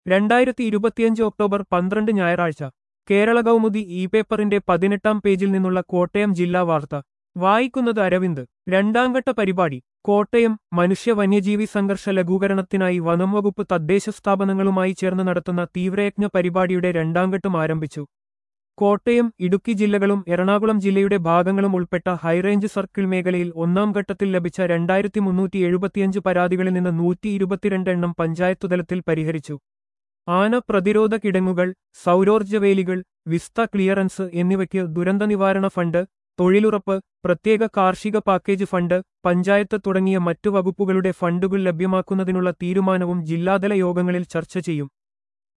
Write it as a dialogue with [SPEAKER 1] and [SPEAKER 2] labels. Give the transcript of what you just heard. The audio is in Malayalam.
[SPEAKER 1] രണ്ടായിരത്തി ഇരുപത്തിയഞ്ച് ഒക്ടോബർ പന്ത്രണ്ട് ഞായറാഴ്ച കേരള കൗമുദി ഇ പേപ്പറിന്റെ പതിനെട്ടാം പേജിൽ നിന്നുള്ള കോട്ടയം ജില്ലാ വാർത്ത വായിക്കുന്നത് അരവിന്ദ് രണ്ടാംഘട്ട പരിപാടി കോട്ടയം മനുഷ്യ വന്യജീവി സംഘർഷ ലഘൂകരണത്തിനായി വനം വകുപ്പ് തദ്ദേശ സ്ഥാപനങ്ങളുമായി ചേർന്ന് നടത്തുന്ന തീവ്രയജ്ഞ പരിപാടിയുടെ രണ്ടാംഘട്ടം ആരംഭിച്ചു കോട്ടയം ഇടുക്കി ജില്ലകളും എറണാകുളം ജില്ലയുടെ ഭാഗങ്ങളും ഉൾപ്പെട്ട ഹൈറേഞ്ച് സർക്കിൾ മേഖലയിൽ ഒന്നാം ഘട്ടത്തിൽ ലഭിച്ച രണ്ടായിരത്തി മുന്നൂറ്റി എഴുപത്തിയഞ്ച് പരാതികളിൽ നിന്ന് നൂറ്റി ഇരുപത്തിരണ്ട് എണ്ണം പഞ്ചായത്തുതലത്തിൽ പരിഹരിച്ചു ആന പ്രതിരോധ കിടങ്ങുകൾ സൗരോർജ്ജവേലികൾ വിസ്ത ക്ലിയറൻസ് എന്നിവയ്ക്ക് ദുരന്ത നിവാരണ ഫണ്ട് തൊഴിലുറപ്പ് പ്രത്യേക കാർഷിക പാക്കേജ് ഫണ്ട് പഞ്ചായത്ത് തുടങ്ങിയ മറ്റു വകുപ്പുകളുടെ ഫണ്ടുകൾ ലഭ്യമാക്കുന്നതിനുള്ള തീരുമാനവും ജില്ലാതല യോഗങ്ങളിൽ ചർച്ച ചെയ്യും